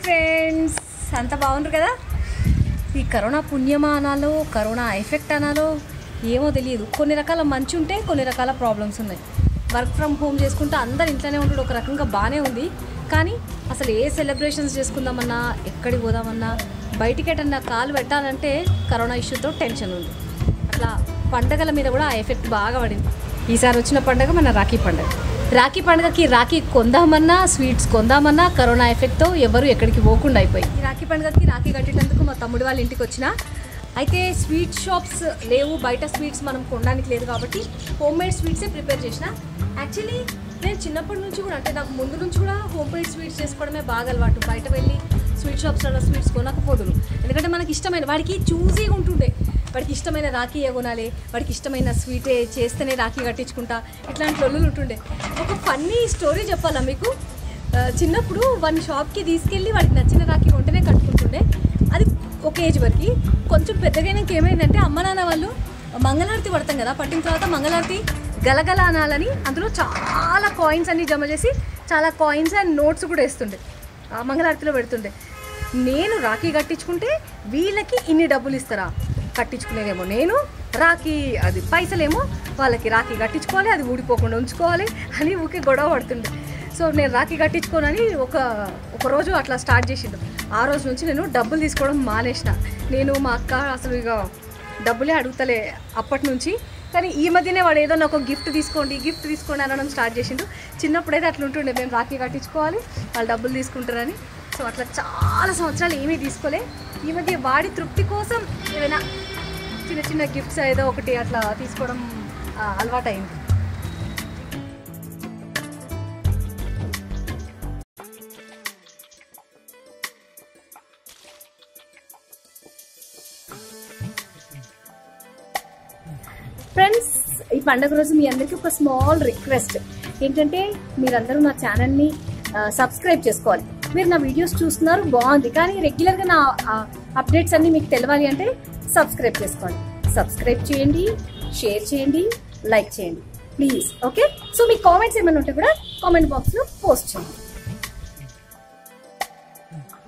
friends అంత బాగుండ్రు కదా ఈ కరోనా పుణ్యమా అనాలో కరోనా ఎఫెక్ట్ అనాలో ఏమో తెలియదు కొన్ని రకాల మంచి ఉంటే కొన్ని రకాల ప్రాబ్లమ్స్ ఉన్నాయి వర్క్ ఫ్రమ్ హోమ్ చేసుకుంటే అందరు ఇంట్లోనే ఉండడం ఒక రకంగా బాగానే ఉంది కానీ అసలు ఏ సెలబ్రేషన్స్ చేసుకుందామన్నా ఎక్కడికి పోదామన్నా బయటికి ఎటన్నా కాలు పెట్టాలంటే కరోనా ఇష్యూతో టెన్షన్ ఉంది అట్లా పండగల మీద కూడా ఆ ఎఫెక్ట్ బాగా పడింది ఈసారి వచ్చిన పండగ మన రాఖీ పండగ రాఖీ పండగకి రాఖీ కొందామన్నా స్వీట్స్ కొందామన్నా కరోనా ఎఫెక్ట్తో ఎవరు ఎక్కడికి పోకుండా అయిపోయి ఈ రాఖీ పండగకి రాఖీ కట్టేటందుకు మా తమ్ముడు వాళ్ళ ఇంటికి వచ్చిన అయితే స్వీట్ షాప్స్ లేవు బయట స్వీట్స్ మనం కొనడానికి లేదు కాబట్టి హోమ్ మేడ్ స్వీట్సే ప్రిపేర్ చేసిన యాక్చువల్లీ నేను చిన్నప్పటి నుంచి కూడా అంటే నాకు ముందు నుంచి కూడా హోమ్ మేడ్ స్వీట్స్ చేసుకోవడమే బాగా అలవాటు బయట వెళ్ళి స్వీట్ షాప్స్లో స్వీట్స్ కొనకపోదును ఎందుకంటే మనకి ఇష్టమైన వాడికి చూజీగా ఉంటుండే వాడికి ఇష్టమైన రాఖీ ఏ కొనాలి వాడికి ఇష్టమైన స్వీటే చేస్తేనే రాఖీ కట్టించుకుంటా ఇట్లాంటి లొల్లులు ఉంటుండే ఒక ఫన్నీ స్టోరీ చెప్పాలా మీకు ఆ, చిన్నప్పుడు వాడిని షాప్కి తీసుకెళ్ళి వాడికి నచ్చిన రాఖీ కొంటేనే కట్టుకుంటుండే అది ఒక ఏజ్ వరకు కొంచెం పెద్దగైనాక ఏమైందంటే అమ్మ నాన్న వాళ్ళు మంగళారతి పడతాం కదా పట్టిన తర్వాత మంగళారతి గలగల అనాలని అందులో చాలా కాయిన్స్ అన్ని జమ చేసి చాలా కాయిన్స్ అండ్ నోట్స్ కూడా వేస్తుండే ఆ మంగళారతిలో పెడుతుండే నేను రాఖీ కట్టించుకుంటే వీళ్ళకి ఇన్ని డబ్బులు ఇస్తారా కట్టించుకునేదేమో నేను రాఖీ అది పైసలేమో వాళ్ళకి రాఖీ కట్టించుకోవాలి అది ఊడిపోకుండా ఉంచుకోవాలి అని ఊకే గొడవ పడుతుండే సో నేను రాఖీ కట్టించుకోనని ఒక ఒక రోజు అట్లా స్టార్ట్ చేసిండు ఆ రోజు నుంచి నేను డబ్బులు తీసుకోవడం మానేసిన నేను మా అక్క అసలు ఇక డబ్బులే అడుగుతలే అప్పటి నుంచి కానీ ఈ మధ్యనే వాడు ఏదో నాకు ఒక గిఫ్ట్ తీసుకోండి గిఫ్ట్ తీసుకోండి అనడం స్టార్ట్ చేసిండు చిన్నప్పుడైతే అట్లా ఉంటుండే మేము రాఖీ కట్టించుకోవాలి వాళ్ళు డబ్బులు తీసుకుంటారని సో అట్లా చాలా సంవత్సరాలు ఏమీ తీసుకోలే ఈ మధ్య వాడి తృప్తి కోసం ఏదైనా చిన్న చిన్న గిఫ్ట్స్ ఏదో ఒకటి అట్లా తీసుకోవడం ఆ, అలవాటైంది ఫ్రెండ్స్ ఈ పండుగ రోజు మీ అందరికీ ఒక స్మాల్ రిక్వెస్ట్ ఏంటంటే మీరందరూ నా ఛానల్ని సబ్స్క్రైబ్ చేసుకోవాలి మీరు నా వీడియోస్ చూస్తున్నారు బాగుంది కానీ రెగ్యులర్గా నా అప్డేట్స్ అన్ని మీకు తెలవాలి అంటే సబ్స్క్రైబ్ చేసుకోండి సబ్స్క్రైబ్ చేయండి షేర్ చేయండి లైక్ చేయండి ప్లీజ్ ఓకే సో మీ కామెంట్స్ ఏమైనా ఉంటే కూడా కామెంట్ బాక్స్లో పోస్ట్ చేయండి